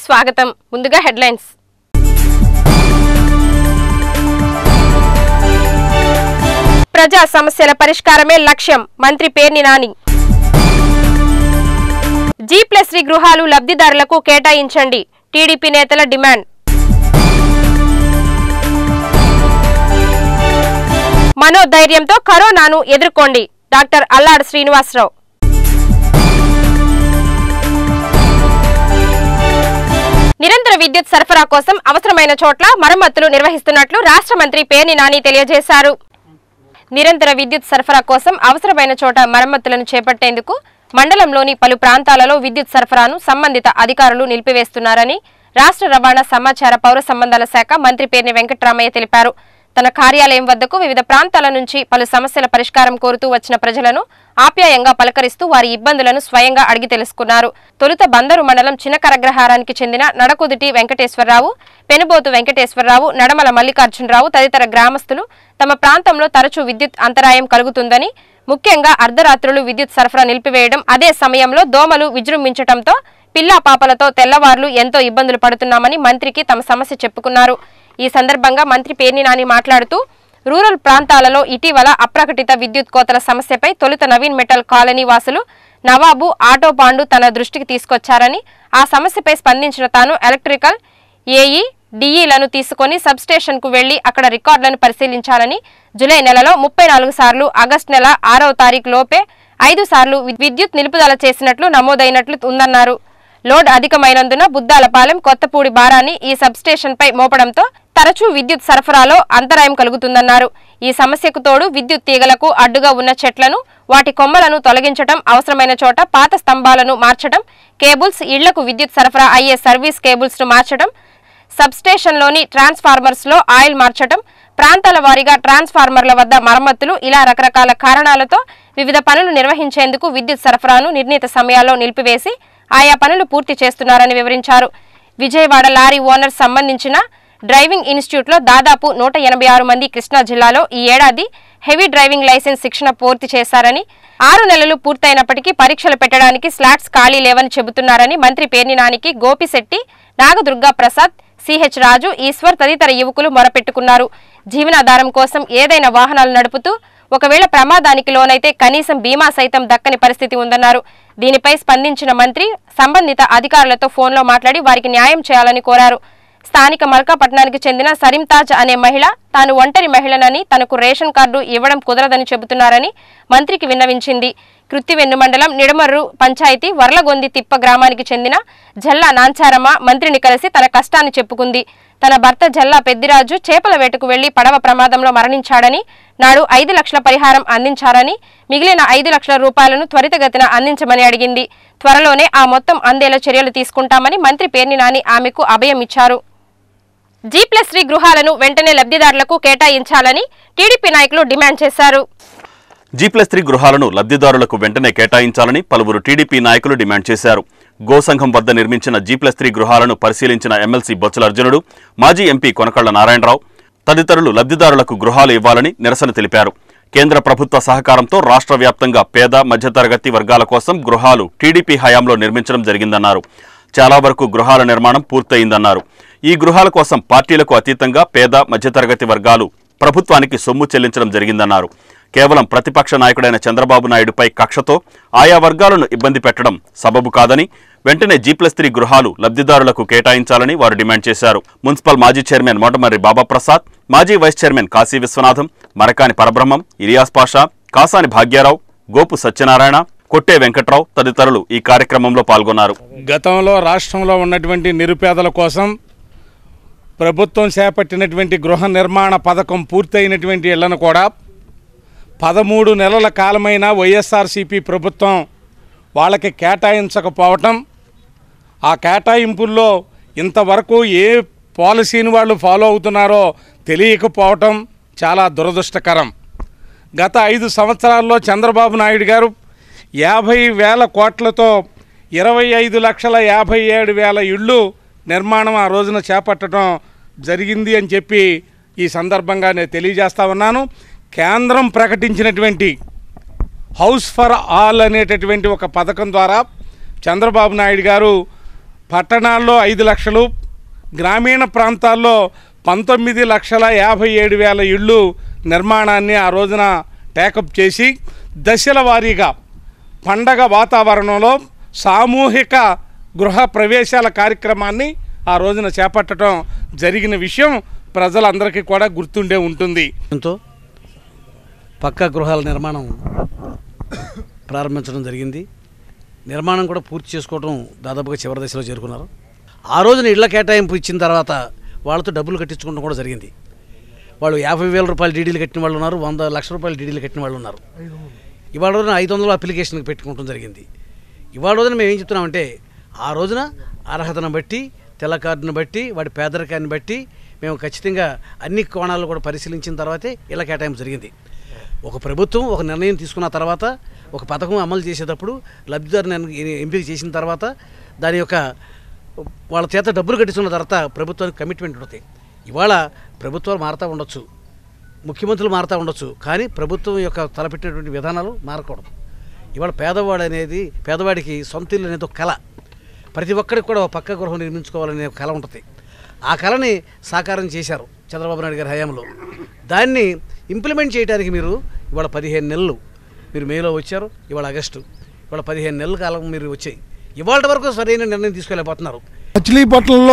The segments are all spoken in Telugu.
స్వాగతం ముందుగా హెడ్లైన్స్ ప్రజా సమస్యల పరిష్కారమే లక్ష్యం మంత్రి Perni Nani G plus three గృహాలు లబ్ధిదారులకు కేటాయించండి టీడీపీ నేతల డిమాండ్ మనోధైర్యంతో కరోనాను ఎదుర్కోండి డాక్టర్ అల్లాడ్ శ్రీనివాసరావు నిరంతర విద్యుత్ సరఫరా కోసం అవసరమైన చోట్ల మరమ్మతులు నిర్వహిస్తున్నట్లు రాష్ట్ర మంత్రి పేర్ని నాని తెలియజేశారు నిరంతర విద్యుత్ సరఫరా కోసం అవసరమైన చోట మరమ్మతులను చేపట్టేందుకు మండలంలోని పలు ప్రాంతాలలో విద్యుత్ సరఫరాను సంబంధిత అధికారులు నిలిపివేస్తున్నారని రాష్ట్ర రవాణా సమాచార పౌర సంబంధాల శాఖ మంత్రి పేర్ని వెంకట్రామయ్య తెలిపారు తన కార్యాలయం వద్దకు వివిధ ప్రాంతాల నుంచి పలు సమస్యల పరిష్కారం కోరుతూ వచ్చిన ప్రజలను ఆప్యాయంగా పలకరిస్తూ వారి ఇబ్బందులను స్వయంగా అడిగి తెలుసుకున్నారు తొలుత బందరు మండలం చిన్నకరగ్రహారానికి చెందిన నడకుదుటి వెంకటేశ్వరరావు పెనుబోతు వెంకటేశ్వరరావు నడమల మల్లికార్జునరావు తదితర గ్రామస్తులు తమ ప్రాంతంలో తరచూ విద్యుత్ అంతరాయం కలుగుతుందని ముఖ్యంగా అర్ధరాత్రులు విద్యుత్ సరఫరా నిలిపివేయడం అదే సమయంలో దోమలు విజృంభించడంతో పిల్లా పాపలతో తెల్లవార్లు ఎంతో ఇబ్బందులు పడుతున్నామని మంత్రికి తమ సమస్య చెప్పుకున్నారు ఈ సందర్భంగా మంత్రి పేర్ని నాని మాట్లాడుతూ రూరల్ ప్రాంతాలలో ఇటీవల అప్రకటిత విద్యుత్ కోతల సమస్యపై తొలుత నవీన్ మెటల్ కాలనీ వాసులు నవాబు ఆటో పాండు తన దృష్టికి తీసుకొచ్చారని ఆ సమస్యపై స్పందించిన తాను ఎలక్ట్రికల్ ఏఈ డిఈలను తీసుకొని సబ్స్టేషన్కు వెళ్లి అక్కడ రికార్డులను పరిశీలించాలని జూలై నెలలో ముప్పై నాలుగు సార్లు ఆగస్టు నెల ఆరవ తారీఖు లోపే ఐదు సార్లు వి- విద్యుత్ నిలుపుదల చేసినట్లు నమోదైనట్లు ఉందన్నారు లోడ్ అధికమైనందున బుద్దాలపాలెం కొత్తపూడి భారాన్ని ఈ సబ్స్టేషన్పై మోపడంతో తరచూ విద్యుత్ సరఫరాలో అంతరాయం కలుగుతుందన్నారు ఈ సమస్యకు తోడు విద్యుత్ తీగలకు అడ్డుగా ఉన్న చెట్లను వాటి కొమ్మలను తొలగించడం అవసరమైన చోట పాత స్తంభాలను మార్చడం కేబుల్స్ ఇళ్లకు విద్యుత్ సరఫరా అయ్యే సర్వీస్ కేబుల్స్ ను మార్చడం సబ్స్టేషన్లోని ట్రాన్స్ఫార్మర్స్లో ఆయిల్ మార్చడం ప్రాంతాల వారీగా ట్రాన్స్ఫార్మర్ల వద్ద మరమ్మతులు ఇలా రకరకాల కారణాలతో వివిధ పనులు నిర్వహించేందుకు విద్యుత్ సరఫరాను నిర్ణీత సమయాల్లో నిలిపివేసి ఆయా పనులు పూర్తి చేస్తున్నారని వివరించారు విజయవాడ లారీ ఓనర్ సంబంధించిన డ్రైవింగ్ ఇన్స్టిట్యూట్లో దాదాపు నూట ఎనభై ఆరు మంది కృష్ణా జిల్లాలో ఈ ఏడాది హెవీ డ్రైవింగ్ లైసెన్స్ శిక్షణ పూర్తి చేశారని ఆరు నెలలు పూర్తయినప్పటికీ పరీక్షలు పెట్టడానికి స్లాట్స్ ఖాళీ లేవని చెబుతున్నారని మంత్రి పేర్ని నానికి గోపిశెట్టి నాగదుర్గా ప్రసాద్ సిహెచ్ రాజు ఈశ్వర్ తదితర యువకులు మొరపెట్టుకున్నారు జీవనాధారం కోసం ఏదైనా వాహనాలు నడుపుతూ ఒకవేళ ప్రమాదానికి లోనైతే కనీసం బీమా సైతం దక్కని పరిస్థితి ఉందన్నారు దీనిపై స్పందించిన మంత్రి సంబంధిత అధికారులతో ఫోన్లో మాట్లాడి వారికి న్యాయం చేయాలని కోరారు స్థానిక మల్కాపట్నానికి చెందిన సరింతాజ్ అనే మహిళ తాను ఒంటరి మహిళనని తనకు రేషన్ కార్డు ఇవ్వడం కుదరదని చెబుతున్నారని మంత్రికి విన్నవించింది కృత్తివెన్ను మండలం నిడమర్రు పంచాయతీ వర్లగొంది తిప్ప గ్రామానికి చెందిన జల్లా నాంచారమ్మ మంత్రిని కలిసి తన కష్టాన్ని చెప్పుకుంది తన భర్త జల్లా పెద్దిరాజు చేపల వేటకు వెళ్లి పడవ ప్రమాదంలో మరణించాడని నాడు ఐదు లక్షల పరిహారం అందించారని మిగిలిన ఐదు లక్షల రూపాయలను త్వరితగతిన అందించమని అడిగింది త్వరలోనే ఆ మొత్తం అందేలా చర్యలు తీసుకుంటామని మంత్రి పేర్ని నాని ఆమెకు అభయం ఇచ్చారు జీ ప్లస్ త్రీ గృహాలను వెంటనే లబ్ధిదారులకు కేటాయించాలని టీడీపీ నాయకులు డిమాండ్ చేశారు జీ ప్లస్ త్రీ గృహాలను లబ్ధిదారులకు వెంటనే కేటాయించాలని పలువురు టీడీపీ నాయకులు డిమాండ్ చేశారు గోసంఘం వద్ద నిర్మించిన జీ ప్లస్ త్రీ గృహాలను పరిశీలించిన ఎమ్మెల్సీ బొత్సల అర్జునుడు మాజీ ఎంపీ కొనకళ్ల నారాయణరావు తదితరులు లబ్ధిదారులకు గృహాలు ఇవ్వాలని నిరసన తెలిపారు కేంద్ర ప్రభుత్వ సహకారంతో రాష్ట్ర వ్యాప్తంగా పేద మధ్యతరగతి వర్గాల కోసం గృహాలు టీడీపీ హయాంలో నిర్మించడం జరిగిందన్నారు చాలా వరకు గృహాల నిర్మాణం పూర్తయిందన్నారు ఈ గృహాల కోసం పార్టీలకు అతీతంగా పేద మధ్యతరగతి వర్గాలు ప్రభుత్వానికి సొమ్ము చెల్లించడం జరిగిందన్నారు కేవలం ప్రతిపక్ష నాయకుడైన చంద్రబాబు నాయుడుపై కక్షతో ఆయా వర్గాలను ఇబ్బంది పెట్టడం సబబు కాదని వెంటనే జీ ప్లస్ త్రీ గృహాలు లబ్ధిదారులకు కేటాయించాలని వారు డిమాండ్ చేశారు మున్సిపల్ మాజీ చైర్మన్ మోటమర్రి బాబాప్రసాద్ మాజీ వైస్ చైర్మన్ కాశీ విశ్వనాథం మరకాని పరబ్రహ్మం ఇలియాస్ పాషా కాసాని భాగ్యారావు గోపు సత్యనారాయణ కొట్టే వెంకట్రావు తదితరులు ఈ కార్యక్రమంలో పాల్గొన్నారు గతంలో రాష్ట్రంలో ఉన్నటువంటి నిరుపేదల కోసం ప్రభుత్వం చేపట్టినటువంటి గృహ నిర్మాణ పథకం పూర్తయినటువంటి ఇళ్లను కూడా పదమూడు నెలల కాలమైన వైఎస్ఆర్సీపీ ప్రభుత్వం వాళ్ళకి కేటాయించకపోవటం ఆ కేటాయింపుల్లో ఇంతవరకు ఏ పాలసీని వాళ్ళు ఫాలో అవుతున్నారో తెలియకపోవటం చాలా దురదృష్టకరం గత ఐదు సంవత్సరాల్లో చంద్రబాబు నాయుడు గారు యాభై వేల కోట్లతో ఇరవై ఐదు లక్షల యాభై ఏడు వేల ఇళ్ళు నిర్మాణం ఆ రోజున చేపట్టడం జరిగింది అని చెప్పి ఈ సందర్భంగా నేను తెలియజేస్తా ఉన్నాను కేంద్రం ప్రకటించినటువంటి హౌస్ ఫర్ ఆల్ అనేటటువంటి ఒక పథకం ద్వారా చంద్రబాబు నాయుడు గారు పట్టణాల్లో ఐదు లక్షలు గ్రామీణ ప్రాంతాల్లో పంతొమ్మిది లక్షల యాభై ఏడు వేల ఇళ్ళు నిర్మాణాన్ని ఆ రోజున టేకప్ చేసి దశల వారీగా పండగ వాతావరణంలో సామూహిక గృహ ప్రవేశాల కార్యక్రమాన్ని ఆ రోజున చేపట్టడం జరిగిన విషయం ప్రజలందరికీ కూడా గుర్తుండే ఉంటుంది ఎంతో పక్కా గృహాల నిర్మాణం ప్రారంభించడం జరిగింది నిర్మాణం కూడా పూర్తి చేసుకోవడం దాదాపుగా చివరి దశలో చేరుకున్నారు ఆ రోజున ఇళ్ల కేటాయింపు ఇచ్చిన తర్వాత వాళ్ళతో డబ్బులు కట్టించుకోవడం కూడా జరిగింది వాళ్ళు యాభై వేల రూపాయలు డీడీలు కట్టిన వాళ్ళు ఉన్నారు వంద లక్షల రూపాయలు డీడీలు కట్టిన వాళ్ళు ఉన్నారు ఇవాళ రోజున ఐదు వందలు అప్లికేషన్కి పెట్టుకోవడం జరిగింది ఇవాళ రోజున మేము ఏం చెప్తున్నామంటే ఆ రోజున అర్హతను బట్టి తెల్ల కార్డును బట్టి వాడి పేదరికాన్ని బట్టి మేము ఖచ్చితంగా అన్ని కోణాలు కూడా పరిశీలించిన తర్వాతే ఇలా కేటాయింపు జరిగింది ఒక ప్రభుత్వం ఒక నిర్ణయం తీసుకున్న తర్వాత ఒక పథకం అమలు చేసేటప్పుడు లబ్ధిదారుని ఎన్- ఎంపిక చేసిన తర్వాత దాని యొక్క వాళ్ళ చేత డబ్బులు కట్టించుకున్న తర్వాత ప్రభుత్వానికి కమిట్మెంట్ ఉంటుంది ఇవాళ ప్రభుత్వాలు మారుతూ ఉండొచ్చు ముఖ్యమంత్రులు మారుతూ ఉండొచ్చు కానీ ప్రభుత్వం యొక్క తలపెట్టినటువంటి విధానాలు మారకూడదు ఇవాళ పేదవాడు అనేది పేదవాడికి సొంత ఇల్లు అనేది ఒక కళ ప్రతి ఒక్కరికి కూడా ఒక పక్క గృహం నిర్మించుకోవాలనే ఒక కళ ఉంటుంది ఆ కళని సాకారం చేశారు చంద్రబాబు నాయుడు గారి హయాంలో దాన్ని ఇంప్లిమెంట్ చేయడానికి మీరు ఇవాళ పదిహేను నెలలు మీరు మేలో వచ్చారు ఇవాళ ఆగస్టు ఇవాళ పదిహేను నెలల కాలం మీరు వచ్చాయి ఇవాళ వరకు సరైన నిర్ణయం తీసుకోలేకపోతున్నారు మచిలీపట్నంలో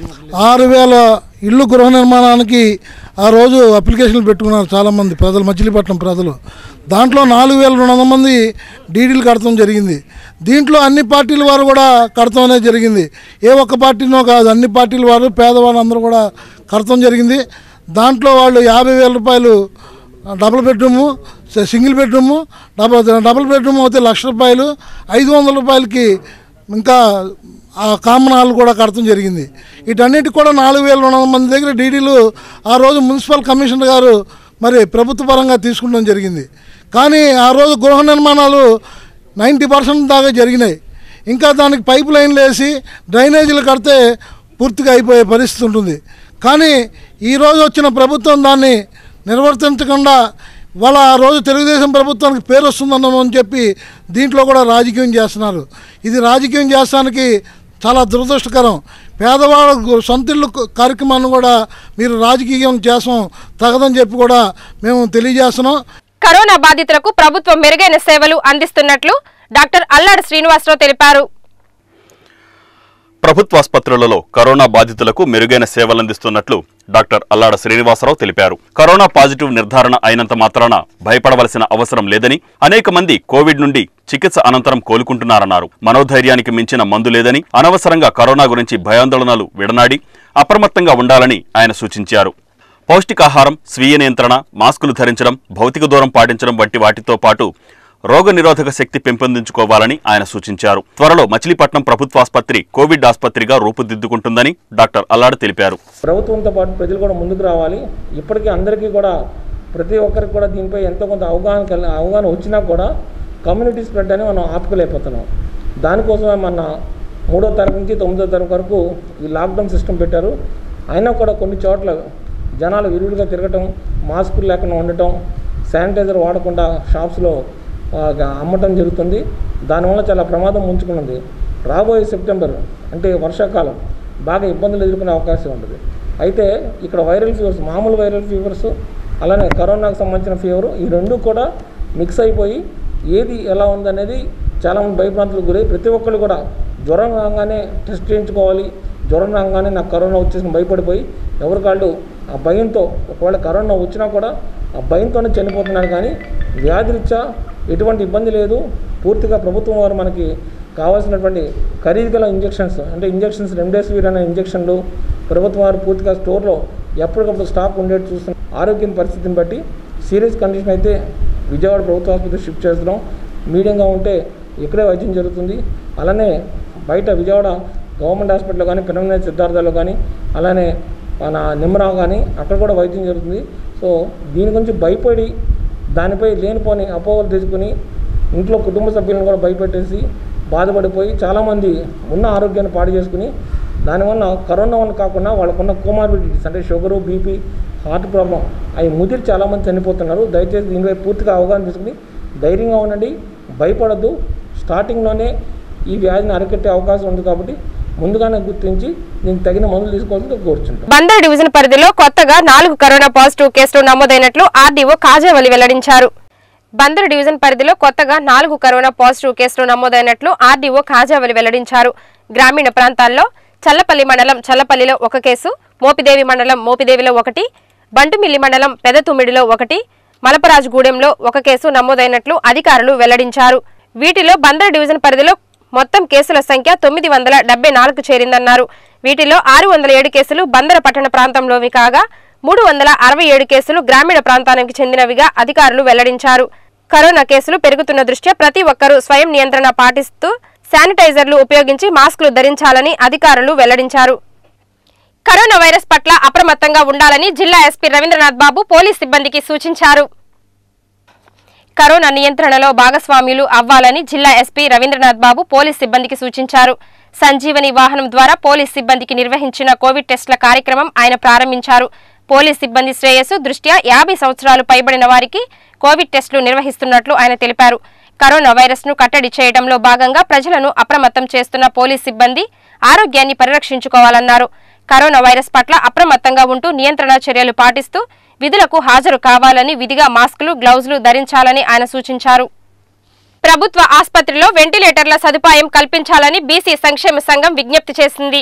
ఆరు వేల ఇళ్ళు గృహ నిర్మాణానికి ఆ రోజు అప్లికేషన్లు పెట్టుకున్నారు చాలామంది ప్రజలు మచిలీపట్నం ప్రజలు దాంట్లో నాలుగు వేల రెండు వందల మంది డీడీలు కడతాం జరిగింది దీంట్లో అన్ని పార్టీల వారు కూడా కడతాం అనేది జరిగింది ఏ ఒక్క పార్టీనో కాదు అన్ని పార్టీల వారు పేదవాళ్ళు అందరూ కూడా కడతాం జరిగింది దాంట్లో వాళ్ళు యాభై వేల రూపాయలు డబుల్ బెడ్రూము స- single bedroom double double bedroom అయితే లక్ష రూపాయలు ఐదు వందల రూపాయలకి ఇంకా ఆ కామన్ హాల్ కూడా కడతం జరిగింది వీటన్నిటికి కూడా నాలుగు వేల రెండు వందల మంది దగ్గర డీడీలు ఆ రోజు మున్సిపల్ కమిషనర్ గారు మరి ప్రభుత్వ పరంగా తీసుకుంటం జరిగింది కానీ ఆ రోజు గృహ నిర్మాణాలు నైంటీ పర్సెంట్ దాకా జరిగినాయి ఇంకా దానికి పైప్ లైన్లు వేసి డ్రైనేజీలు కడితే పూర్తిగా అయిపోయే పరిస్థితి ఉంటుంది కానీ ఈరోజు వచ్చిన ప్రభుత్వం దాన్ని నిర్వర్తించకుండా వాళ్ళ ఆ రోజు తెలుగుదేశం ప్రభుత్వానికి పేరు వస్తుందన్నామని చెప్పి దీంట్లో కూడా రాజకీయం చేస్తున్నారు ఇది రాజకీయం చేస్తానికి చాలా దురదృష్టకరం పేదవాళ్ళ గు- సొంత ఇల్లు క- కార్యక్రమాన్ని కూడా మీరు రాజకీయం చేస్తాం తగదని చెప్పి కూడా మేము తెలియజేస్తున్నాం కరోనా బాధితులకు ప్రభుత్వం మెరుగైన సేవలు అందిస్తున్నట్లు డాక్టర్ అల్లాడు శ్రీనివాసరావు తెలిపారు ప్రభుత్వాసుపత్రులలో కరోనా బాధితులకు మెరుగైన సేవలందిస్తున్నట్లు డాక్టర్ అల్లాడ శ్రీనివాసరావు తెలిపారు కరోనా పాజిటివ్ నిర్ధారణ అయినంత మాత్రాన భయపడవలసిన అవసరం లేదని అనేక మంది కోవిడ్ నుండి చికిత్స అనంతరం కోలుకుంటున్నారన్నారు మనోధైర్యానికి మించిన మందు లేదని అనవసరంగా కరోనా గురించి భయాందోళనలు విడనాడి అప్రమత్తంగా ఉండాలని ఆయన సూచించారు పౌష్టికాహారం స్వీయ నియంత్రణ మాస్కులు ధరించడం భౌతిక దూరం పాటించడం వంటి వాటితో పాటు రోగ నిరోధక శక్తి పెంపొందించుకోవాలని ఆయన సూచించారు త్వరలో మచిలీపట్నం ప్రభుత్వాసుపత్రి కోవిడ్ ఆసుపత్రిగా రూపుదిద్దుకుంటుందని డాక్టర్ అల్లాడ్ తెలిపారు ప్రభుత్వంతో పాటు ప్రజలు కూడా ముందుకు రావాలి ఇప్పటికీ అందరికీ కూడా ప్రతి ఒక్కరికి కూడా దీనిపై ఎంతో కొంత అవగాహన కలి అవగాహన వచ్చినా కూడా కమ్యూనిటీ స్ప్రెడ్ అని మనం ఆపుకోలేకపోతున్నాం దానికోసమే మన మూడో తరగతి నుంచి తొమ్మిదో తరగతి వరకు ఈ లాక్డౌన్ సిస్టమ్ పెట్టారు అయినా కూడా కొన్ని చోట్ల జనాలు విరివిడిగా తిరగటం మాస్కులు లేకుండా ఉండటం శానిటైజర్ వాడకుండా షాప్స్లో ఆ, అమ్మటం జరుగుతుంది దానివల్ల చాలా ప్రమాదం ముంచుకున్నది రాబోయే సెప్టెంబర్ అంటే వర్షాకాలం బాగా ఇబ్బందులు ఎదుర్కొనే అవకాశం ఉంటుంది అయితే ఇక్కడ వైరల్ ఫీవర్స్ మామూలు వైరల్ ఫీవర్స్ అలానే కరోనాకు సంబంధించిన ఫీవర్ ఈ రెండు కూడా మిక్స్ అయిపోయి ఏది ఎలా ఉందనేది చాలామంది భయభ్రాంతులకు గురై ప్రతి ఒక్కళ్ళు కూడా జ్వరం రాగానే టెస్ట్ చేయించుకోవాలి జ్వరం రాగానే నాకు కరోనా వచ్చేసిన భయపడిపోయి ఎవరికాళ్ళు ఆ భయంతో ఒకవేళ కరోనా వచ్చినా కూడా ఆ భయంతోనే చనిపోతున్నారు కానీ వ్యాధిరీత్యా ఎటువంటి ఇబ్బంది లేదు పూర్తిగా ప్రభుత్వం వారు మనకి కావాల్సినటువంటి ఖరీదు గల ఇంజెక్షన్స్ అంటే ఇంజెక్షన్స్ రెమ్డెసివిర్ అనే ఇంజెక్షన్లు ప్రభుత్వం వారు పూర్తిగా స్టోర్లో ఎప్పటికప్పుడు స్టాక్ ఉండేట్టు చూస్తున్నాం ఆరోగ్యం పరిస్థితిని బట్టి సీరియస్ కండిషన్ అయితే విజయవాడ ప్రభుత్వ ఆసుపత్రి షిఫ్ట్ చేస్తున్నాం మీడియంగా ఉంటే ఇక్కడే వైద్యం జరుగుతుంది అలానే బయట విజయవాడ గవర్నమెంట్ హాస్పిటల్లో కానీ పినమనే సిద్ధార్థలో కానీ అలానే మన నిమ్మరా కానీ అక్కడ కూడా వైద్యం జరుగుతుంది సో దీని గురించి భయపడి దానిపై లేనిపోని అపోహలు తెచ్చుకుని ఇంట్లో కుటుంబ సభ్యులను కూడా భయపెట్టేసి బాధపడిపోయి చాలామంది ఉన్న ఆరోగ్యాన్ని పాడు చేసుకుని దానివల్ల కరోనా వల్ల కాకుండా వాళ్ళకున్న కోమార్బిడిటీస్ అంటే షుగరు బీపీ హార్ట్ ప్రాబ్లం అవి ముదిరి చాలామంది చనిపోతున్నారు దయచేసి దీనిపై పూర్తిగా అవగాహన తీసుకుని ధైర్యంగా ఉండండి భయపడద్దు స్టార్టింగ్లోనే ఈ వ్యాధిని అరికట్టే అవకాశం ఉంది కాబట్టి ముందుగానే గుర్తించి దీనికి తగిన మందులు తీసుకోవాల్సింది కోరుచుంటాం బందర్ డివిజన్ పరిధిలో కొత్తగా నాలుగు కరోనా పాజిటివ్ కేసులు నమోదైనట్లు ఆర్డీఓ కాజావలి వెల్లడించారు బందర్ డివిజన్ పరిధిలో కొత్తగా నాలుగు కరోనా పాజిటివ్ కేసులు నమోదైనట్లు ఆర్డీఓ కాజావలి వెల్లడించారు గ్రామీణ ప్రాంతాల్లో చల్లపల్లి మండలం చల్లపల్లిలో ఒక కేసు మోపిదేవి మండలం మోపిదేవిలో ఒకటి బంటుమిల్లి మండలం పెదతుమ్మిడిలో ఒకటి మలపరాజుగూడెంలో ఒక కేసు నమోదైనట్లు అధికారులు వెల్లడించారు వీటిలో బందర్ డివిజన్ పరిధిలో మొత్తం కేసుల సంఖ్య తొమ్మిది వందల డెబ్బై నాలుగు చేరిందన్నారు వీటిలో ఆరు వందల ఏడు కేసులు బందర పట్టణ ప్రాంతంలోవి కాగా మూడు వందల అరవై ఏడు కేసులు గ్రామీణ ప్రాంతానికి చెందినవిగా అధికారులు వెల్లడించారు కరోనా కేసులు పెరుగుతున్న దృష్ట్యా ప్రతి ఒక్కరూ స్వయం నియంత్రణ పాటిస్తూ శానిటైజర్లు ఉపయోగించి మాస్కులు ధరించాలని అధికారులు వెల్లడించారు కరోనా వైరస్ పట్ల అప్రమత్తంగా ఉండాలని జిల్లా ఎస్పీ రవీంద్రనాథ్ బాబు పోలీస్ సిబ్బందికి సూచించారు కరోనా నియంత్రణలో భాగస్వామ్యులు అవ్వాలని జిల్లా ఎస్పీ రవీంద్రనాథ్ బాబు పోలీస్ సిబ్బందికి సూచించారు సంజీవని వాహనం ద్వారా పోలీస్ సిబ్బందికి నిర్వహించిన కోవిడ్ టెస్టుల కార్యక్రమం ఆయన ప్రారంభించారు పోలీస్ సిబ్బంది శ్రేయస్సు దృష్ట్యా యాభై సంవత్సరాలు పైబడిన వారికి కోవిడ్ టెస్టులు నిర్వహిస్తున్నట్లు ఆయన తెలిపారు కరోనా వైరస్ ను కట్టడి చేయడంలో భాగంగా ప్రజలను అప్రమత్తం చేస్తున్న పోలీస్ సిబ్బంది ఆరోగ్యాన్ని పరిరక్షించుకోవాలన్నారు కరోనా వైరస్ పట్ల అప్రమత్తంగా ఉంటూ నియంత్రణ చర్యలు పాటిస్తూ విధులకు హాజరు కావాలని విధిగా మాస్కులు గ్లౌజులు ధరించాలని ఆయన సూచించారు ప్రభుత్వ ఆసుపత్రిలో వెంటిలేటర్ల సదుపాయం కల్పించాలని బీసీ సంక్షేమ సంఘం విజ్ఞప్తి చేసింది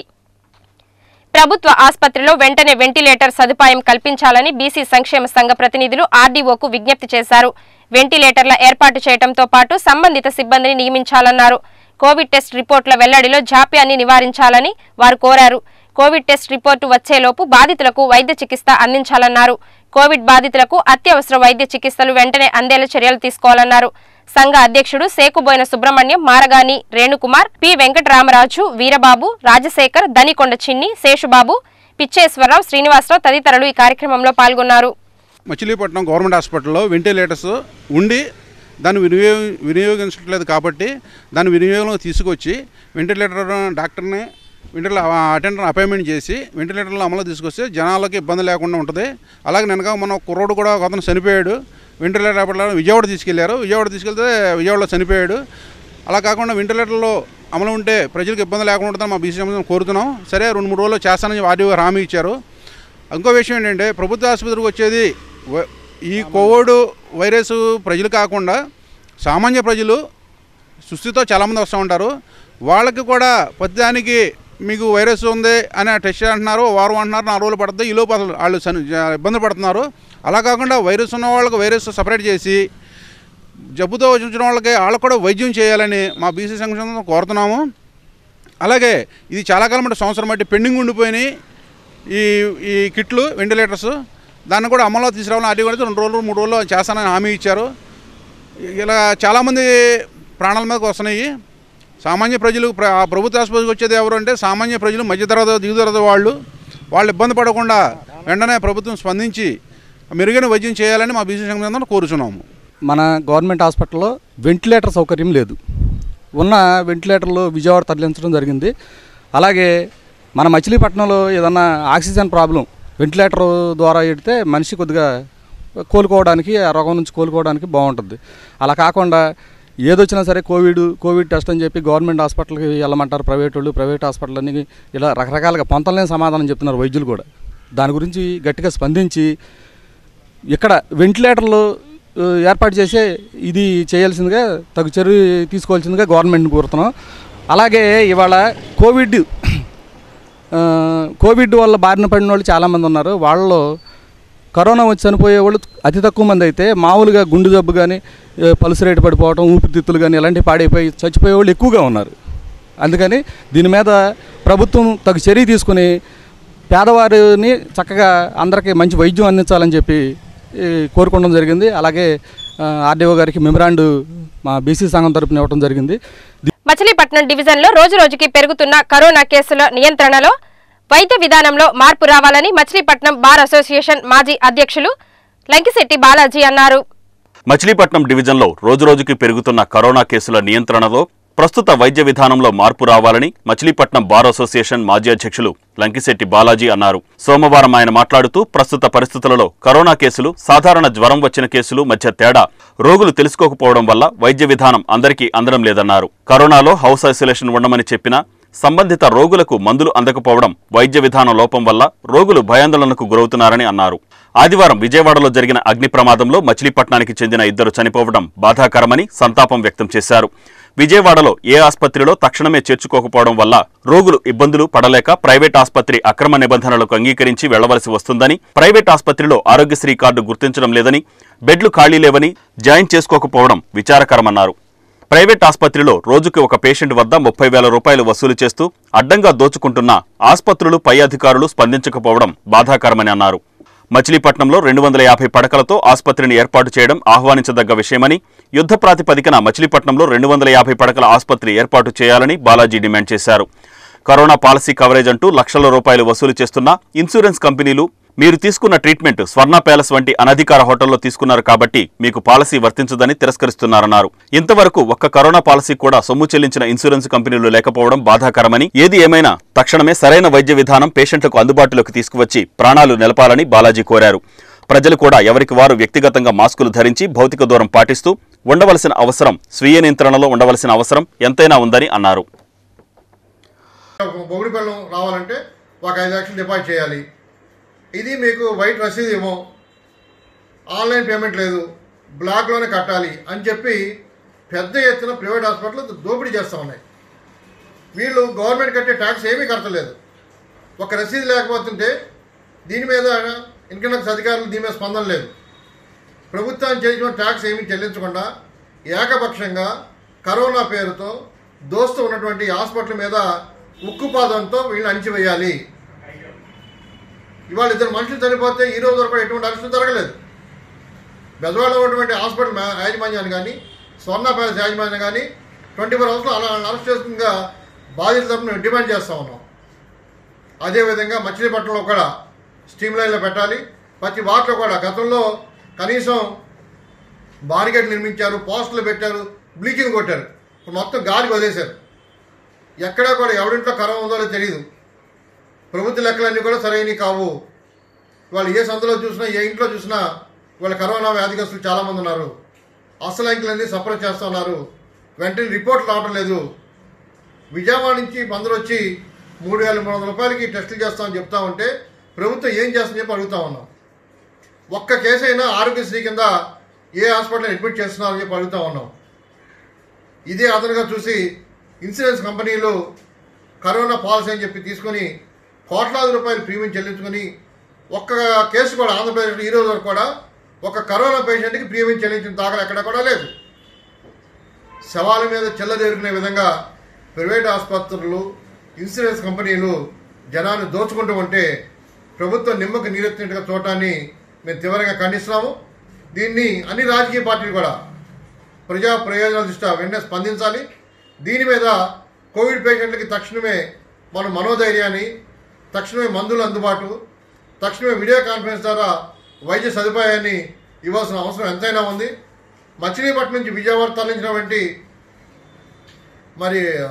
ప్రభుత్వ ఆసుపత్రిలో వెంటనే వెంటిలేటర్ సదుపాయం కల్పించాలని బీసీ సంక్షేమ సంఘ ప్రతినిధులు ఆర్డీఓకు విజ్ఞప్తి చేశారు వెంటిలేటర్ల ఏర్పాటు చేయడంతో పాటు సంబంధిత సిబ్బందిని నియమించాలన్నారు కోవిడ్ టెస్ట్ రిపోర్టుల వెల్లడిలో జాప్యాన్ని నివారించాలని వారు కోరారు కోవిడ్ టెస్ట్ రిపోర్టు వచ్చేలోపు బాధితులకు వైద్య చికిత్స అందించాలన్నారు కోవిడ్ బాధితులకు అత్యవసర వైద్య చికిత్సలు వెంటనే అందేలా చర్యలు తీసుకోవాలన్నారు సంఘ అధ్యక్షుడు సేకుబోయిన సుబ్రహ్మణ్యం మారగాని రేణుకుమార్ పి వెంకటరామరాజు వీరబాబు రాజశేఖర్ దనికొండ చిన్ని శేషుబాబు పిచ్చేశ్వరరావు శ్రీనివాసరావు తదితరులు ఈ కార్యక్రమంలో పాల్గొన్నారు మచిలీపట్నం గవర్నమెంట్ హాస్పిటల్లో వెంటిలేటర్స్ ఉండి దాన్ని వినియోగ వినియోగించట్లేదు కాబట్టి దాన్ని వినియోగంలో తీసుకొచ్చి వెంటిలేటర్ డాక్టర్ని వెంటిలేటర్ అటెండర్ అపాయింట్మెంట్ చేసి వెంటిలేటర్లో అమలు తీసుకొస్తే జనాలకి ఇబ్బంది లేకుండా ఉంటుంది అలాగే వెనక మన కుర్రోడు కూడా ఒక అతను చనిపోయాడు వెంటిలేటర్ హాస్పిటల్ విజయవాడ తీసుకెళ్లారు విజయవాడ తీసుకెళ్తే విజయవాడలో చనిపోయాడు అలా కాకుండా వెంటిలేటర్లో అమలు ఉంటే ప్రజలకు ఇబ్బంది లేకుండా ఉంటుందని మా బీసీ సంబంధం కోరుతున్నాం సరే రెండు మూడు రోజుల్లో చేస్తానని ఆర్డీఓ హామీ ఇచ్చారు ఇంకో విషయం ఏంటంటే ప్రభుత్వ ఆసుపత్రికి వచ్చేది వ- ఈ కోవిడ్ వైరస్ ప్రజలు కాకుండా సామాన్య ప్రజలు సుస్థితో చాలామంది వస్తూ ఉంటారు వాళ్ళకి కూడా ప్రతిదానికి మీకు వైరస్ ఉంది అని టెస్ట్ అంటున్నారు వారం అంటున్నారు నాలుగు రోజులు పడుతుంది ఈ లోపు అసలు వాళ్ళు సని- జ- ఇబ్బంది పడుతున్నారు అలా కాకుండా వైరస్ ఉన్న వాళ్ళకి వైరస్ సపరేట్ చేసి జబ్బుతో వచ్చిన వాళ్ళకి వాళ్ళకు కూడా వైద్యం చేయాలని మా బీసీ సంక్షేమం కోరుతున్నాము అలాగే ఇది చాలా కాలం బట్టి సంవత్సరం బట్టి పెండింగ్ ఉండిపోయినాయి ఈ ఈ కిట్లు వెంటిలేటర్స్ దాన్ని కూడా అమల్లో తీసుకురావాలని ఆర్టీ కూడా రెండు రోజులు మూడు రోజులు చేస్తానని హామీ ఇచ్చారు ఇలా చాలామంది ప్రాణాల మీదకి వస్తున్నాయి సామాన్య ప్రజలు ప్ర- ఆ ప్రభుత్వ ఆసుపత్రికి వచ్చేది ఎవరు అంటే సామాన్య ప్రజలు మధ్యతరగతి దిగుతరగతి వాళ్ళు వాళ్ళు ఇబ్బంది పడకుండా వెంటనే ప్రభుత్వం స్పందించి మెరుగైన వైద్యం చేయాలని మా బీసీ సంఘం కోరుచున్నాము మన గవర్నమెంట్ హాస్పిటల్లో వెంటిలేటర్ సౌకర్యం లేదు ఉన్న వెంటిలేటర్లు విజయవాడ తరలించడం జరిగింది అలాగే మన మచిలీపట్నంలో ఏదన్నా ఆక్సిజన్ ప్రాబ్లం వెంటిలేటర్ ద్వారా ఎడితే మనిషి కొద్దిగా కోలుకోవడానికి ఆ రోగం నుంచి కోలుకోవడానికి బాగుంటుంది అలా కాకుండా ఏదొచ్చినా సరే కోవిడ్ కోవిడ్ టెస్ట్ అని చెప్పి గవర్నమెంట్ హాస్పిటల్కి వెళ్ళమంటారు ప్రైవేట్ వాళ్ళు ప్రైవేట్ హాస్పిటల్ అన్ని ఇలా రకరకాలుగా పొంతలేని సమాధానం చెప్తున్నారు వైద్యులు కూడా దాని గురించి గట్టిగా స్పందించి ఇక్కడ వెంటిలేటర్లు ఆ, ఏర్పాటు చేసే ఇది చేయాల్సిందిగా తగు చర్య తీసుకోవాల్సిందిగా గవర్నమెంట్ని కోరుతున్నాం అలాగే ఇవాళ కోవిడ్ ఆ, కోవిడ్ వల్ల బారిన పడిన వాళ్ళు చాలామంది ఉన్నారు వాళ్ళలో కరోనా వచ్చి చనిపోయే వాళ్ళు అతి తక్కువ మంది అయితే మామూలుగా గుండె జబ్బు కానీ పలుసు రేటు పడిపోవడం ఊపిరితిత్తులు కానీ ఇలాంటివి పాడైపోయి చచ్చిపోయే వాళ్ళు ఎక్కువగా ఉన్నారు అందుకని దీని మీద ప్రభుత్వం తగు చర్య తీసుకుని పేదవారిని చక్కగా అందరికీ మంచి వైద్యం అందించాలని చెప్పి ఈ, కోరుకోవడం జరిగింది అలాగే ఆర్డీఓ గారికి మెమరాండు మా బీసీ సంఘం తరపున ఇవ్వడం జరిగింది మచిలీపట్నం డివిజన్లో రోజు రోజుకి పెరుగుతున్న కరోనా కేసుల నియంత్రణలో వైద్య విధానంలో మార్పు రావాలని మచిలీపట్నం బార్ అసోసియేషన్ మాజీ అధ్యక్షులు లంకిశెట్టి బాలాజీ అన్నారు మచిలీపట్నం డివిజన్లో రోజురోజుకి పెరుగుతున్న కరోనా కేసుల నియంత్రణలో ప్రస్తుత వైద్య విధానంలో మార్పు రావాలని మచిలీపట్నం బార్ అసోసియేషన్ మాజీ అధ్యక్షులు లంకిశెట్టి బాలాజీ అన్నారు సోమవారం ఆయన మాట్లాడుతూ ప్రస్తుత పరిస్థితులలో కరోనా కేసులు సాధారణ జ్వరం వచ్చిన కేసులు మధ్య తేడా రోగులు తెలుసుకోకపోవడం వల్ల వైద్య విధానం అందరికీ అందడం లేదన్నారు కరోనాలో హౌస్ ఐసోలేషన్ ఉండమని చెప్పినా సంబంధిత రోగులకు మందులు అందకపోవడం వైద్య విధానం లోపం వల్ల రోగులు భయాందోళనకు గురవుతున్నారని అన్నారు ఆదివారం విజయవాడలో జరిగిన అగ్ని ప్రమాదంలో మచిలీపట్నానికి చెందిన ఇద్దరు చనిపోవడం బాధాకరమని సంతాపం వ్యక్తం చేశారు విజయవాడలో ఏ ఆసుపత్రిలో తక్షణమే చేర్చుకోకపోవడం వల్ల రోగులు ఇబ్బందులు పడలేక ప్రైవేట్ ఆసుపత్రి అక్రమ నిబంధనలకు అంగీకరించి వెళ్లవలసి వస్తుందని ప్రైవేట్ ఆసుపత్రిలో ఆరోగ్యశ్రీ కార్డు గుర్తించడం లేదని బెడ్లు ఖాళీ లేవని జాయిన్ చేసుకోకపోవడం విచారకరమన్నారు ప్రైవేట్ ఆసుపత్రిలో రోజుకి ఒక పేషెంట్ వద్ద ముప్పై వేల రూపాయలు వసూలు చేస్తూ అడ్డంగా దోచుకుంటున్న ఆసుపత్రులు పై అధికారులు స్పందించకపోవడం బాధాకరమని అన్నారు మచిలీపట్నంలో రెండు వందల యాభై పడకలతో ఆసుపత్రిని ఏర్పాటు చేయడం ఆహ్వానించదగ్గ విషయమని యుద్ధ ప్రాతిపదికన మచిలీపట్నంలో రెండు వందల యాభై పడకల ఆసుపత్రి ఏర్పాటు చేయాలని బాలాజీ డిమాండ్ చేశారు కరోనా పాలసీ కవరేజ్ అంటూ లక్షల రూపాయలు వసూలు చేస్తున్న ఇన్సూరెన్స్ కంపెనీలు మీరు తీసుకున్న ట్రీట్మెంట్ స్వర్ణ ప్యాలెస్ వంటి అనధికార హోటల్లో తీసుకున్నారు కాబట్టి మీకు పాలసీ వర్తించదని తిరస్కరిస్తున్నారన్నారు ఇంతవరకు ఒక్క కరోనా పాలసీ కూడా సొమ్ము చెల్లించిన ఇన్సూరెన్స్ కంపెనీలు లేకపోవడం బాధాకరమని ఏది ఏమైనా తక్షణమే సరైన వైద్య విధానం పేషెంట్లకు అందుబాటులోకి తీసుకువచ్చి ప్రాణాలు నిలపాలని బాలాజీ కోరారు ప్రజలు కూడా ఎవరికి వారు వ్యక్తిగతంగా మాస్కులు ధరించి భౌతిక దూరం పాటిస్తూ ఉండవలసిన అవసరం స్వీయ నియంత్రణలో ఉండవలసిన అవసరం ఎంతైనా ఉందని అన్నారు బొగుడి బెల్లం రావాలంటే ఒక ఐదు లక్షలు డిపాజిట్ చేయాలి ఇది మీకు వైట్ రసీదు ఏమో ఆన్లైన్ పేమెంట్ లేదు బ్లాక్లోనే కట్టాలి అని చెప్పి పెద్ద ఎత్తున ప్రైవేట్ హాస్పిటల్ దోపిడీ చేస్తూ ఉన్నాయి వీళ్ళు గవర్నమెంట్ కట్టే ట్యాక్స్ ఏమీ కట్టలేదు ఒక రసీదు లేకపోతుంటే దీని మీద ఇన్కమ్ ట్యాక్స్ అధికారులు దీని మీద స్పందన లేదు ప్రభుత్వాన్ని చేసిన ట్యాక్స్ ఏమీ చెల్లించకుండా ఏకపక్షంగా కరోనా పేరుతో దోస్తు ఉన్నటువంటి హాస్పిటల్ మీద ఉక్కుపాదంతో వీళ్ళని అణిచివేయాలి ఇవాళ ఇద్దరు మనుషులు చనిపోతే ఈ రోజు వరకు ఎటువంటి అరెస్టులు జరగలేదు బెజవాడలో ఉన్నటువంటి హాస్పిటల్ మా- యాజమాన్యాన్ని కానీ స్వర్ణ ప్యాలెస్ యాజమాన్యం కానీ ట్వంటీ ఫోర్ అవర్స్లో అలా అరెస్ట్ చేస్తుందిగా బాధితుల తరపున డిమాండ్ చేస్తూ ఉన్నాం అదేవిధంగా మచిలీపట్నంలో కూడా స్టీమ్ లైన్లో పెట్టాలి ప్రతి వార్డులో కూడా గతంలో కనీసం బారిగేట్ నిర్మించారు పోస్టులు పెట్టారు బ్లీచింగ్ కొట్టారు ఇప్పుడు మొత్తం గాలికి వదిలేశారు ఎక్కడా కూడా ఎవరింట్లో కరోనా ఉందో లేదో తెలియదు ప్రభుత్వ లెక్కలన్నీ కూడా సరైనవి కావు వాళ్ళు ఏ సందులో చూసినా ఏ ఇంట్లో చూసినా వాళ్ళ కరోనా వ్యాధిగ్రస్తులు చాలామంది ఉన్నారు అసలు అంకెలన్నీ సపరేట్ చేస్తూ ఉన్నారు వెంటనే రిపోర్ట్లు రావడం లేదు విజయవాడ నుంచి మందులు వచ్చి మూడు వేల మూడు వందల రూపాయలకి టెస్టులు చేస్తామని చెప్తా ఉంటే ప్రభుత్వం ఏం చేస్తుందని చెప్పి అడుగుతా ఉన్నాం ఒక్క కేసు అయినా ఆరోగ్యశ్రీ కింద ఏ హాస్పిటల్ అడ్మిట్ చేస్తున్నారని చెప్పి అడుగుతా ఉన్నాం ఇదే అదనుగా చూసి ఇన్సూరెన్స్ కంపెనీలు కరోనా పాలసీ అని చెప్పి తీసుకొని కోట్లాది రూపాయలు ప్రీమియం చెల్లించుకొని ఒక్క కేసు కూడా ఆంధ్రప్రదేశ్లో ఈ రోజు వరకు కూడా ఒక కరోనా పేషెంట్కి ప్రీమియం చెల్లించిన దాఖలు ఎక్కడ కూడా లేదు శవాల మీద చెల్లదేరుకునే విధంగా ప్రైవేట్ ఆసుపత్రులు ఇన్సూరెన్స్ కంపెనీలు జనాన్ని దోచుకుంటూ ఉంటే ప్రభుత్వం నిమ్మకు నీరెత్తినట్టుగా చూడటాన్ని మేము తీవ్రంగా ఖండిస్తున్నాము దీన్ని అన్ని రాజకీయ పార్టీలు కూడా ప్రజా ప్రయోజనాల దృష్ట్యా వెంటనే స్పందించాలి దీని మీద కోవిడ్ పేషెంట్లకి తక్షణమే మన మనోధైర్యాన్ని తక్షణమే మందులు అందుబాటు తక్షణమే వీడియో కాన్ఫరెన్స్ ద్వారా వైద్య సదుపాయాన్ని ఇవ్వాల్సిన అవసరం ఎంతైనా ఉంది మచిలీపట్నం నుంచి విజయవాడ తరలించినటువంటి మరి ఆ,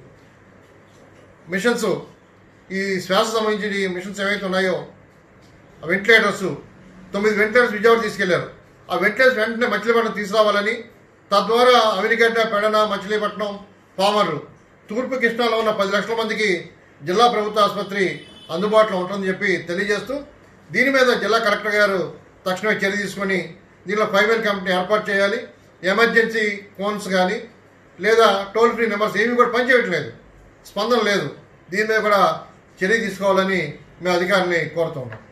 మిషన్స్ ఈ శ్వాస సంబంధించిన ఈ మిషన్స్ ఏవైతే ఉన్నాయో ఆ వెంటిలేటర్స్ తొమ్మిది వెంటిలేటర్స్ విజయవాడ తీసుకెళ్లారు ఆ వెంటిలేటర్స్ వెంటనే మచిలీపట్నం తీసుకురావాలని తద్వారా అవినిగడ్డ పెడన మచిలీపట్నం పామర్రు తూర్పు కృష్ణాలో ఉన్న పది లక్షల మందికి జిల్లా ప్రభుత్వ ఆసుపత్రి అందుబాటులో ఉంటుందని చెప్పి తెలియజేస్తూ దీని మీద జిల్లా కలెక్టర్ గారు తక్షణమే చర్య తీసుకొని దీనిలో ఫైబర్ కంపెనీ ఏర్పాటు చేయాలి ఎమర్జెన్సీ ఫోన్స్ కానీ లేదా టోల్ ఫ్రీ నెంబర్స్ ఏమీ కూడా పనిచేయట్లేదు స్పందన లేదు దీని మీద కూడా చర్య తీసుకోవాలని మేము అధికారులని కోరుతున్నాం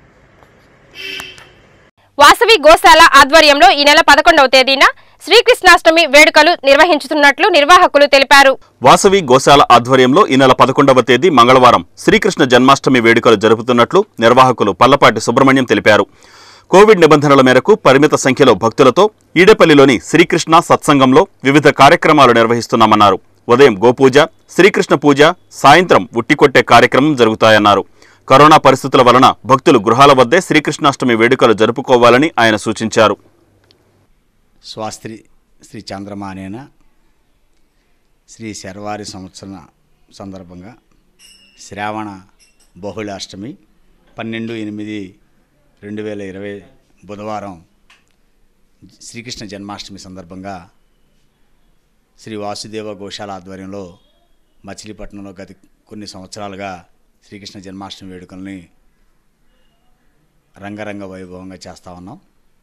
వాసవి గోశాల ఆధ్వర్యంలో ఈ నెల పదకొండవ తేదీన శ్రీకృష్ణాష్టమి వేడుకలు నిర్వహించుతున్నట్లు నిర్వాహకులు తెలిపారు వాసవి గోశాల ఆధ్వర్యంలో ఈ నెల పదకొండవ తేదీ మంగళవారం శ్రీకృష్ణ జన్మాష్టమి వేడుకలు జరుపుతున్నట్లు నిర్వాహకులు పల్లపాటి సుబ్రహ్మణ్యం తెలిపారు కోవిడ్ నిబంధనల మేరకు పరిమిత సంఖ్యలో భక్తులతో ఈడేపల్లిలోని శ్రీకృష్ణ సత్సంగంలో వివిధ కార్యక్రమాలు నిర్వహిస్తున్నామన్నారు ఉదయం గోపూజ శ్రీకృష్ణ పూజ సాయంత్రం ఉట్టికొట్టే కార్యక్రమం జరుగుతాయన్నారు కరోనా పరిస్థితుల వలన భక్తులు గృహాల వద్దే శ్రీకృష్ణాష్టమి వేడుకలు జరుపుకోవాలని ఆయన సూచించారు స్వాస్త్రి శ్రీ చంద్రమానేన శ్రీ శర్వారి సంవత్సరం సందర్భంగా శ్రావణ బహుళాష్టమి పన్నెండు ఎనిమిది రెండు వేల ఇరవై బుధవారం శ్రీకృష్ణ జన్మాష్టమి సందర్భంగా శ్రీ వాసుదేవ గోశాల ఆధ్వర్యంలో మచిలీపట్నంలో గత కొన్ని సంవత్సరాలుగా శ్రీకృష్ణ జన్మాష్టమి వేడుకల్ని రంగరంగ వైభవంగా చేస్తూ ఉన్నాం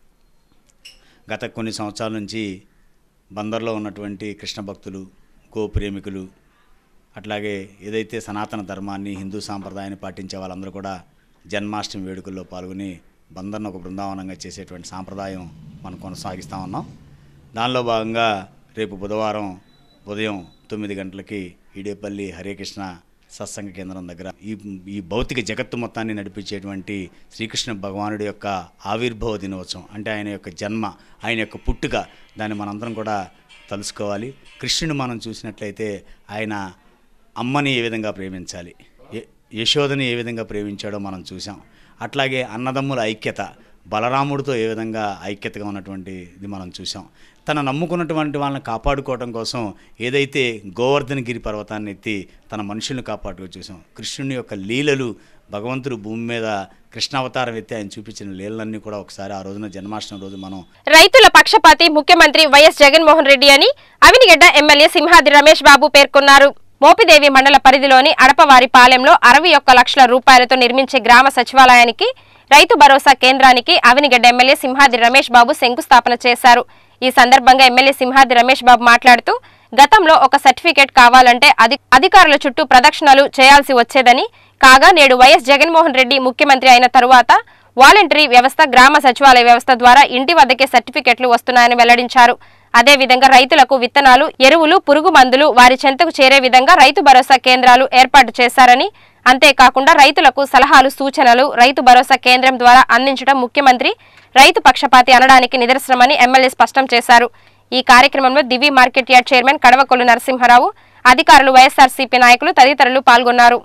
గత కొన్ని సంవత్సరాల నుంచి బందర్లో ఉన్నటువంటి కృష్ణ భక్తులు గో ప్రేమికులు అట్లాగే ఏదైతే సనాతన ధర్మాన్ని హిందూ సాంప్రదాయాన్ని పాటించే వాళ్ళందరూ కూడా జన్మాష్టమి వేడుకల్లో పాల్గొని బందర్ను ఒక బృందావనంగా చేసేటువంటి సాంప్రదాయం మనం కొనసాగిస్తూ ఉన్నాం దానిలో భాగంగా రేపు బుధవారం ఉదయం తొమ్మిది గంటలకి ఇడేపల్లి హరే కృష్ణ సత్సంగ కేంద్రం దగ్గర ఈ ఈ భౌతిక జగత్తు మొత్తాన్ని నడిపించేటువంటి శ్రీకృష్ణ భగవానుడి యొక్క ఆవిర్భావ దినోత్సవం అంటే ఆయన యొక్క జన్మ ఆయన యొక్క పుట్టుక దాన్ని మనందరం కూడా తలుసుకోవాలి కృష్ణుని మనం చూసినట్లయితే ఆయన అమ్మని ఏ విధంగా ప్రేమించాలి య- యశోదని ఏ విధంగా ప్రేమించాడో మనం చూసాం అట్లాగే అన్నదమ్ముల ఐక్యత బలరాముడితో ఏ విధంగా ఐక్యతగా ఉన్నటువంటి ఇది మనం చూసాం తన నమ్ముకున్నటువంటి వాళ్ళని కాపాడుకోవడం కోసం ఏదైతే గోవర్ధనగిరి పర్వతాన్ని ఎత్తి తన మనుషుల్ని కాపాడుకో చూసాం కృష్ణుని యొక్క లీలలు భగవంతుడు భూమి మీద కృష్ణావతారం ఎత్తి ఆయన చూపించిన లీలలన్నీ కూడా ఒకసారి ఆ రోజున జన్మాష్టమి రోజు మనం రైతుల పక్షపాతి ముఖ్యమంత్రి వైఎస్ జగన్మోహన్ రెడ్డి అని అవినిగడ్డ ఎమ్మెల్యే సింహాద్రి రమేష్ బాబు పేర్కొన్నారు మోపిదేవి మండల పరిధిలోని అడపవారి పాలెంలో అరవై ఒక్క లక్షల రూపాయలతో నిర్మించే గ్రామ సచివాలయానికి రైతు భరోసా కేంద్రానికి అవినిగడ్డ ఎమ్మెల్యే సింహాద్రి రమేష్ బాబు శంకుస్థాపన చేశారు ఈ సందర్భంగా ఎమ్మెల్యే సింహాద్రి రమేష్ బాబు మాట్లాడుతూ గతంలో ఒక సర్టిఫికేట్ కావాలంటే అధి అధికారుల చుట్టూ ప్రదక్షిణలు చేయాల్సి వచ్చేదని కాగా నేడు వైఎస్ జగన్మోహన్ రెడ్డి ముఖ్యమంత్రి అయిన తరువాత వాలంటరీ వ్యవస్థ గ్రామ సచివాలయ వ్యవస్థ ద్వారా ఇంటి వద్దకే సర్టిఫికెట్లు వస్తున్నాయని వెల్లడించారు అదేవిధంగా రైతులకు విత్తనాలు ఎరువులు పురుగు మందులు వారి చెంతకు చేరే విధంగా రైతు భరోసా కేంద్రాలు ఏర్పాటు చేశారని అంతేకాకుండా రైతులకు సలహాలు సూచనలు రైతు భరోసా కేంద్రం ద్వారా అందించడం ముఖ్యమంత్రి రైతు పక్షపాతి అనడానికి నిదర్శనమని ఎమ్మెల్యే స్పష్టం చేశారు ఈ కార్యక్రమంలో Divi market yard chairman Kadavakollu Narasimharao అధికారులు వైఎస్ఆర్సీపీ నాయకులు తదితరులు పాల్గొన్నారు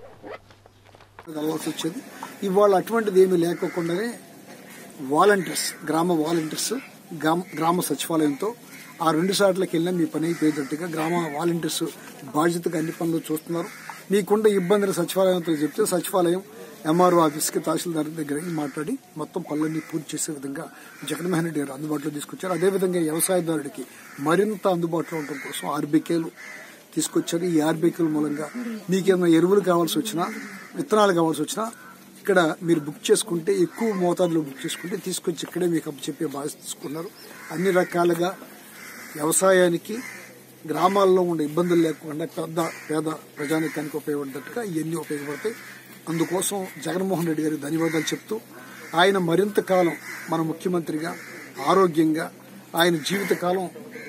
కలవాల్సి వచ్చేది ఇవాళ అటువంటిది ఏమీ లేకోకుండానే వాలంటీర్స్ గ్రామ వాలంటీర్స్ గ్రామ గ్రామ సచివాలయంతో ఆ రెండు సార్లకి వెళ్ళినా మీ పని అయిపోయేటట్టుగా గ్రామ వాలంటీర్స్ బాధ్యతగా అన్ని పనులు చూస్తున్నారు మీకుండే ఇబ్బందులు సచివాలయంతో చెప్తే సచివాలయం ఎంఆర్ఓ ఆఫీస్కి తహసీల్దార్ దగ్గర మాట్లాడి మొత్తం పనులన్నీ పూర్తి చేసే విధంగా జగన్మోహన్ రెడ్డి గారు అందుబాటులో తీసుకొచ్చారు అదేవిధంగా వ్యవసాయదారుడికి మరింత అందుబాటులో ఉండటం కోసం ఆర్బీకేలు తీసుకొచ్చారు ఈ ఆర్బీకేల మూలంగా మీకేమైనా ఎరువులు కావాల్సి వచ్చినా విత్తనాలు కావాల్సి వచ్చినా ఇక్కడ మీరు బుక్ చేసుకుంటే ఎక్కువ మోతాదులో బుక్ చేసుకుంటే తీసుకొచ్చి ఇక్కడే మీకు అప్పు చెప్పే బాధ్యత తీసుకున్నారు అన్ని రకాలుగా వ్యవసాయానికి గ్రామాల్లో ఉండే ఇబ్బందులు లేకుండా పెద్ద పేద ప్రజానికానికి ఉపయోగపడేటట్టుగా ఇవన్నీ ఉపయోగపడతాయి అందుకోసం జగన్మోహన్ రెడ్డి గారికి ధన్యవాదాలు చెప్తూ ఆయన మరింత కాలం మన ముఖ్యమంత్రిగా ఆరోగ్యంగా ఆయన జీవితకాలం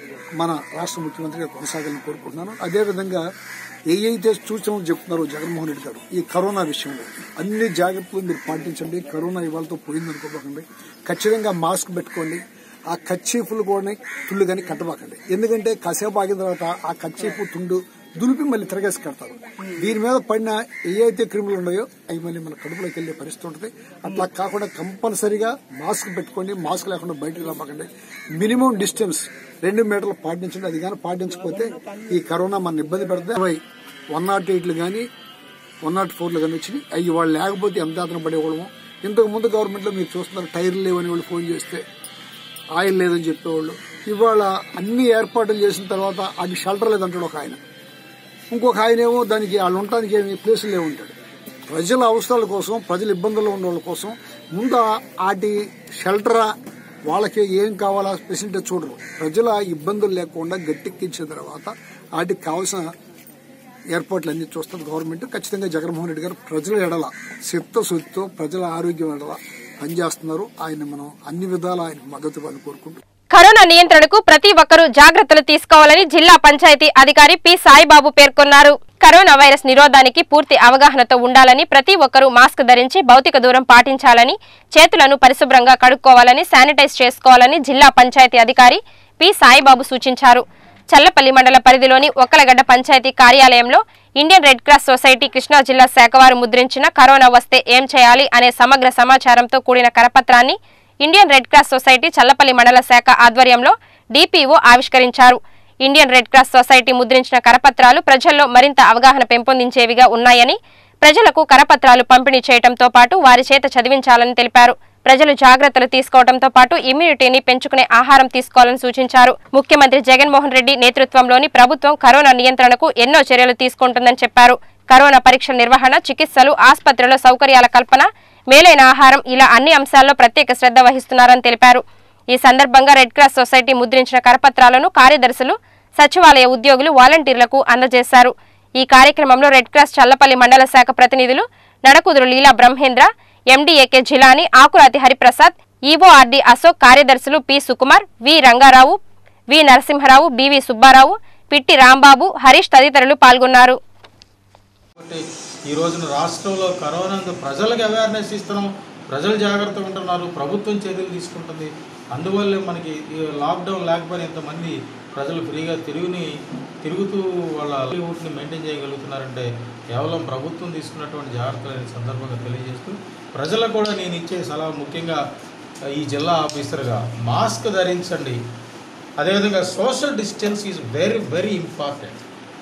మన రాష్ట్ర ముఖ్యమంత్రిగా కొనసాగాలని కోరుకుంటున్నాను అదేవిధంగా ఏ అయితే సూచనలు చెప్తున్నారో జగన్మోహన్ రెడ్డి గారు ఈ కరోనా విషయంలో అన్ని జాగ్రత్తలు మీరు పాటించండి కరోనా ఇవాళతో పోయిందనుకోకండి ఖచ్చితంగా మాస్క్ పెట్టుకోండి ఆ కచ్చీపులు కూడా తుళ్ళు కానీ కట్టబాకండి ఎందుకంటే కాసేపు ఆగిన తర్వాత ఆ కచ్చీపు తుండు దులిపి మళ్ళీ తిరగేసి కడతారు దీని మీద పడిన ఏ అయితే క్రిములు ఉన్నాయో అవి మళ్ళీ మన కడుపులోకి వెళ్లే పరిస్థితి ఉంటుంది అట్లా కాకుండా కంపల్సరీగా మాస్క్ పెట్టుకోండి మాస్క్ లేకుండా బయటకు రాబాకండి మినిమం డిస్టెన్స్ రెండు మీటర్లు పాటించండి అది కానీ పాటించకపోతే ఈ కరోనా మన ఇబ్బంది పెడుతుంది వన్ నాట్ ఎయిట్లు కానీ వన్ నాట్ ఫోర్లు కానీ వచ్చినాయి అవి వాళ్ళు లేకపోతే ఎంత యాతన పడేవాళ్ళము ఇంతకు ముందు గవర్నమెంట్లో మీరు చూస్తున్నారు టైర్లు లేవని వాళ్ళు ఫోన్ చేస్తే ఆయిల్ లేదని చెప్పేవాళ్ళు ఇవాళ అన్ని ఏర్పాట్లు చేసిన తర్వాత అది షెల్టర్ లేదంటాడు ఒక ఆయన ఇంకొక ఆయన ఏమో దానికి వాళ్ళు ఉండటానికి ఏమి ప్లేసులు లేవు ఉంటాడు ప్రజల అవసరాల కోసం ప్రజల ఇబ్బందుల్లో ఉన్న వాళ్ళ కోసం ముందు వాటి షెల్టరా వాళ్ళకి ఏం కావాలా ఫెసిలిటీ చూడరు ప్రజల ఇబ్బందులు లేకుండా గట్టెక్కించిన తర్వాత వాటికి కావాల్సిన ఏర్పాట్లు అన్ని చూస్తుంది గవర్నమెంట్ ఖచ్చితంగా జగన్మోహన్ రెడ్డి గారు ప్రజల ఎడల చిత్తశుద్ధితో ప్రజల ఆరోగ్యం ఎడల పనిచేస్తున్నారు ఆయన మనం అన్ని విధాలా ఆయన మద్దతు ఇవ్వాలని కోరుకుంటున్నాం కరోనా నియంత్రణకు ప్రతి ఒక్కరూ జాగ్రత్తలు తీసుకోవాలని జిల్లా పంచాయతీ అధికారి పి సాయిబాబు పేర్కొన్నారు కరోనా వైరస్ నిరోధానికి పూర్తి అవగాహనతో ఉండాలని ప్రతి ఒక్కరూ మాస్క్ ధరించి భౌతిక దూరం పాటించాలని చేతులను పరిశుభ్రంగా కడుక్కోవాలని శానిటైజ్ చేసుకోవాలని జిల్లా పంచాయతీ అధికారి పి సాయిబాబు సూచించారు చల్లపల్లి మండల పరిధిలోని ఒక్కలగడ్డ పంచాయతీ కార్యాలయంలో Indian Red Cross Society Krishna జిల్లా శాఖ వారు ముద్రించిన కరోనా వస్తే ఏం చేయాలి అనే సమగ్ర సమాచారంతో కూడిన కరపత్రాన్ని Indian Red Cross Society Challapalli మండల శాఖ ఆధ్వర్యంలో డిపిఓ ఆవిష్కరించారు ఇండియన్ రెడ్ క్రాస్ సొసైటీ ముద్రించిన కరపత్రాలు ప్రజల్లో మరింత అవగాహన పెంపొందించేవిగా ఉన్నాయని ప్రజలకు కరపత్రాలు పంపిణీ చేయడంతో పాటు వారి చేత చదివించాలని తెలిపారు ప్రజలు జాగ్రత్తలు తీసుకోవడంతో పాటు ఇమ్యూనిటీని పెంచుకునే ఆహారం తీసుకోవాలని సూచించారు ముఖ్యమంత్రి జగన్మోహన్ రెడ్డి నేతృత్వంలోని ప్రభుత్వం కరోనా నియంత్రణకు ఎన్నో చర్యలు తీసుకుంటుందని చెప్పారు కరోనా పరీక్షల నిర్వహణ చికిత్సలు ఆసుపత్రిలో సౌకర్యాల కల్పన మేలైన ఆహారం ఇలా అన్ని అంశాల్లో ప్రత్యేక శ్రద్ధ వహిస్తున్నారని తెలిపారు ఈ సందర్భంగా రెడ్ క్రాస్ సొసైటీ ముద్రించిన కరపత్రాలను కార్యదర్శులు సచివాలయ ఉద్యోగులు వాలంటీర్లకు అందజేశారు ఈ కార్యక్రమంలో రెడ్ క్రాస్ చల్లపల్లి మండల శాఖ ప్రతినిధులు నడకుదురు లీలా బ్రహ్మేంద్ర ఎండీఏకే జిలాని ఆకురాతి హరిప్రసాద్ ఈవోఆర్డి అశోక్ కార్యదర్శులు P Sukumar V Rangarao V Narasimharao BV Subbarao Pitti Rambabu Harish తదితరులు పాల్గొన్నారు కాబట్టి ఈ రోజున రాష్ట్రంలో కరోనా ప్రజలకు అవేర్నెస్ ఇస్తున్నాం ప్రజలు జాగ్రత్తగా ఉంటున్నారు ప్రభుత్వం చర్యలు తీసుకుంటుంది అందువల్లే మనకి ఈ లాక్డౌన్ లేకపోయినా ఇంతమంది ప్రజలు ఫ్రీగా తిరుగుని తిరుగుతూ వాళ్ళ ఊటిని మెయింటైన్ చేయగలుగుతున్నారంటే కేవలం ప్రభుత్వం తీసుకున్నటువంటి జాగ్రత్తలు ఈ సందర్భంగా తెలియజేస్తూ ప్రజలకు కూడా నేను ఇచ్చే సలహా ముఖ్యంగా ఈ జిల్లా ఆఫీసర్గా మాస్క్ ధరించండి అదేవిధంగా social distance is very very important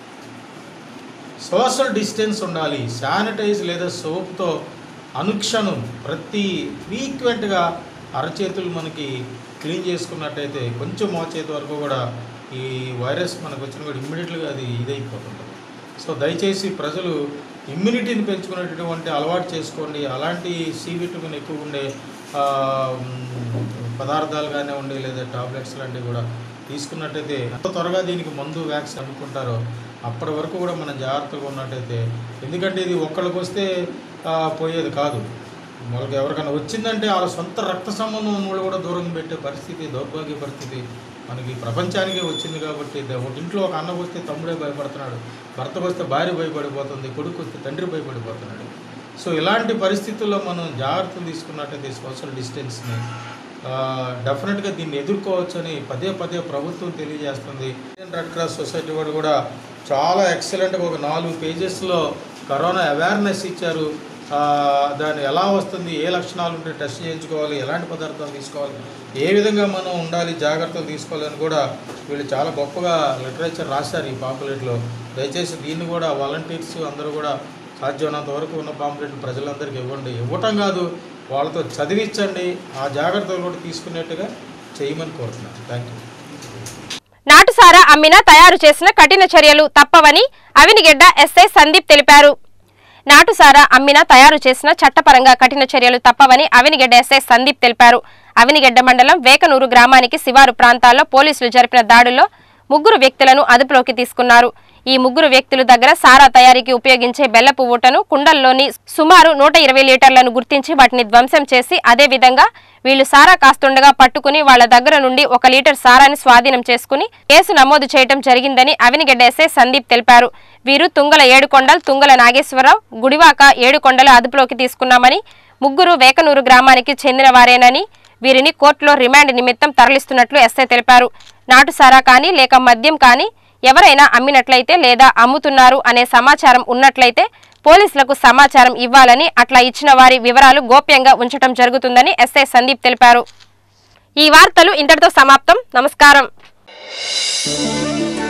social distance ఉండాలి శానిటైజ్ లేదా సోప్తో అనుక్షణం ప్రతి ఫ్రీక్వెంట్గా అరచేతులు మనకి క్లీన్ చేసుకున్నట్టయితే కొంచెం మోచేతి వరకు కూడా ఈ వైరస్ మనకు వచ్చిన కూడా ఇమ్మీడియట్గా అది ఇదైపోతుంటుంది సో దయచేసి ప్రజలు ఇమ్యూనిటీని పెంచుకునేటటువంటి అలవాటు చేసుకోండి అలాంటి సి విటమిన్ ఎక్కువ ఉండే ఆ, మ్, పదార్థాలు కానివ్వండి లేదా టాబ్లెట్స్ లాంటివి కూడా తీసుకున్నట్టయితే ఎంత త్వరగా దీనికి మందు వ్యాక్సిన్ అనుకుంటారో అప్పటి వరకు కూడా మనం జాగ్రత్తగా ఉన్నట్టయితే ఎందుకంటే ఇది ఒక్కళ్ళకి వస్తే ఆ, పోయేది కాదు వాళ్ళకి ఎవరికైనా వచ్చిందంటే వాళ్ళ సొంత రక్త సంబంధం ఉన్న వాళ్ళు కూడా దూరం పెట్టే పరిస్థితి దౌర్భాగ్య పరిస్థితి మనకి ప్రపంచానికే వచ్చింది కాబట్టి ద- ఒక ఇంట్లో ఒక అన్న వస్తే తమ్ముడే భయపడుతున్నాడు భర్త వస్తే భార్య భయపడిపోతుంది కొడుకు వస్తే తండ్రి భయపడిపోతున్నాడు సో ఇలాంటి పరిస్థితుల్లో మనం జాగ్రత్తలు తీసుకున్నట్టయితే సోషల్ డిస్టెన్స్ని డెఫినెట్గా దీన్ని ఎదుర్కోవచ్చని పదే పదే ప్రభుత్వం తెలియజేస్తుంది ఇండియన్ రెడ్ క్రాస్ సొసైటీ వాడు కూడా చాలా ఎక్సలెంట్గా ఒక నాలుగు పేజెస్లో కరోనా అవేర్నెస్ ఇచ్చారు ఆ, దాని ఎలా వస్తుంది ఏ లక్షణాలు ఉంటే టెస్ట్ చేయించుకోవాలి ఎలాంటి పదార్థాలు తీసుకోవాలి ఏ విధంగా మనం ఉండాలి జాగ్రత్తలు తీసుకోవాలని కూడా వీళ్ళు చాలా గొప్పగా లిటరేచర్ రాశారు ఈ పాంపులెట్లో దయచేసి దీన్ని కూడా వాలంటీర్స్ అందరూ కూడా సాధ్యమైనంత వరకు ఉన్న పాంపులెట్ ప్రజలందరికీ ఇవ్వండి ఇవ్వటం కాదు వాళ్ళతో చదివించండి ఆ జాగ్రత్తలు కూడా తీసుకునేట్టుగా చేయమని కోరుతున్నాను థ్యాంక్ యూ నాటుసారా అమ్మినా తయారు చేసిన కఠిన చర్యలు తప్పవని అవినిగెడ్డ ఎస్ఐ సందీప్ తెలిపారు నాటుసారా అమ్మినా తయారు చేసిన చట్టపరంగా కఠిన చర్యలు తప్పవని అవినిగెడ్డ ఎస్ఐ సందీప్ తెలిపారు అవినిగెడ్డ మండలం వేకనూరు గ్రామానికి శివారు ప్రాంతాల్లో పోలీసులు జరిపిన దాడుల్లో ముగ్గురు వ్యక్తులను అదుపులోకి తీసుకున్నారు ఈ ముగ్గురు వ్యక్తుల దగ్గర సారా తయారీకి ఉపయోగించే బెల్లపు ఊటను కుండల్లోని సుమారు నూట ఇరవై లీటర్లను గుర్తించి వాటిని ధ్వంసం చేసి అదే విధంగా వీళ్లు సారా కాస్తుండగా పట్టుకుని వాళ్ళ దగ్గర నుండి ఒక లీటర్ సారాని స్వాధీనం చేసుకుని కేసు నమోదు చేయడం జరిగిందని అవినిగడ్డ ఎస్ఐ సందీప్ తెలిపారు వీరు తుంగల ఏడుకొండల్ తుంగల నాగేశ్వరరావు గుడివాక ఏడుకొండల అదుపులోకి తీసుకున్నామని ముగ్గురు వేకనూరు గ్రామానికి చెందిన వారేనని వీరిని కోర్టులో రిమాండ్ నిమిత్తం తరలిస్తున్నట్లు ఎస్ఐ తెలిపారు నాటుసారా కానీ లేక మద్యం కానీ ఎవరైనా అమ్మినట్లయితే లేదా అమ్ముతున్నారు అనే సమాచారం ఉన్నట్లయితే పోలీసులకు సమాచారం ఇవ్వాలని అట్లా ఇచ్చిన వారి వివరాలు గోప్యంగా ఉంచడం జరుగుతుందని ఎస్ఐ సందీప్ తెలిపారు ఈ వార్తలు ఇంతటితో సమాప్తం నమస్కారం